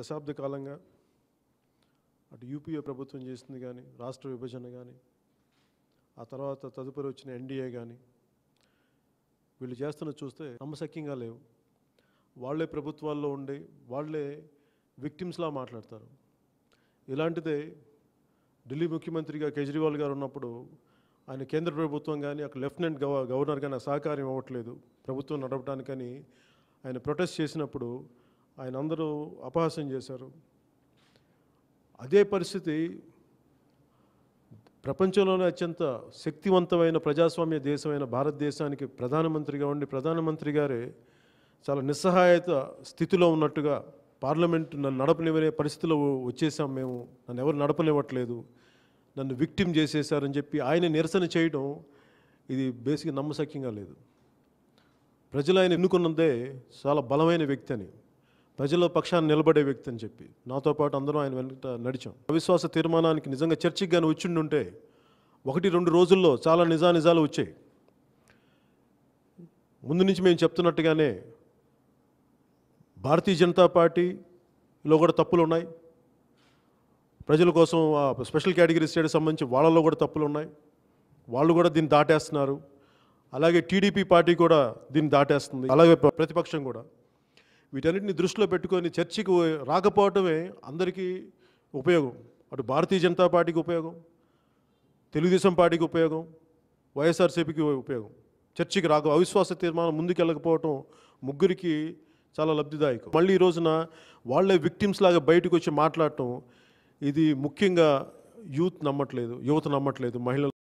దశాబ్ద కాలంగా అటు యూపీఏ ప్రభుత్వం చేసింది కానీ రాష్ట్ర విభజన కానీ ఆ తర్వాత తదుపరి వచ్చిన ఎన్డీఏ కానీ వీళ్ళు చేస్తున్న చూస్తే నమ్మశక్యంగా లేవు వాళ్ళే ప్రభుత్వాల్లో ఉండి వాళ్ళే విక్టిమ్స్లా మాట్లాడతారు ఇలాంటిదే ఢిల్లీ ముఖ్యమంత్రిగా కేజ్రీవాల్ గారు ఉన్నప్పుడు ఆయన కేంద్ర ప్రభుత్వం కానీ అక్కడ లెఫ్టినెంట్ గవ గవర్నర్ కానీ సహకారం ఇవ్వట్లేదు ప్రభుత్వం నడపడానికని ఆయన ప్రొటెస్ట్ చేసినప్పుడు ఆయన అందరూ అపహాస్యం చేశారు అదే పరిస్థితి ప్రపంచంలోనే అత్యంత శక్తివంతమైన ప్రజాస్వామ్య దేశమైన భారతదేశానికి ప్రధానమంత్రిగా ఉండి ప్రధానమంత్రి గారే చాలా నిస్సహాయత స్థితిలో ఉన్నట్టుగా పార్లమెంట్ నన్ను నడపనివ్వనే పరిస్థితిలో వచ్చేసాం మేము నన్ను ఎవరు నడపనివ్వట్లేదు నన్ను విక్టిమ్ చేసేసారని చెప్పి ఆయన నిరసన చేయడం ఇది బేసిక్ నమ్మశక్యంగా లేదు ప్రజలు ఆయన ఎన్నుకున్నదే చాలా బలమైన వ్యక్తి అని ప్రజల పక్షాన్ని నిలబడే వ్యక్తి అని చెప్పి నాతో పాటు అందరం ఆయన వెంట నడిచాం అవిశ్వాస తీర్మానానికి నిజంగా చర్చకి కానీ వచ్చిండుంటే ఒకటి రెండు రోజుల్లో చాలా నిజా నిజాలు వచ్చాయి ముందు నుంచి మేము చెప్తున్నట్టుగానే భారతీయ జనతా పార్టీలో కూడా తప్పులు ఉన్నాయి ప్రజల కోసం ఆ స్పెషల్ కేటగిరీ స్టేట్ సంబంధించి వాళ్ళలో కూడా తప్పులు ఉన్నాయి వాళ్ళు కూడా దీన్ని దాటేస్తున్నారు అలాగే టీడీపీ పార్టీ కూడా దీన్ని దాటేస్తుంది అలాగే ప్ర- ప్రతిపక్షం కూడా వీటన్నిటిని దృష్టిలో పెట్టుకొని చర్చకి రాకపోవటమే అందరికీ ఉపయోగం అటు భారతీయ జనతా పార్టీకి ఉపయోగం తెలుగుదేశం పార్టీకి ఉపయోగం వైఎస్ఆర్సీపీకి ఉపయోగం చర్చికి రాక అవిశ్వాస తీర్మానం ముందుకెళ్ళకపోవటం ముగ్గురికి చాలా లబ్ధిదాయకం మళ్ళీ ఈ రోజున వాళ్ళే విక్టిమ్స్ లాగా బయటకు వచ్చి మాట్లాడటం ఇది ముఖ్యంగా యూత్ నమ్మట్లేదు యువత నమ్మట్లేదు మహిళలు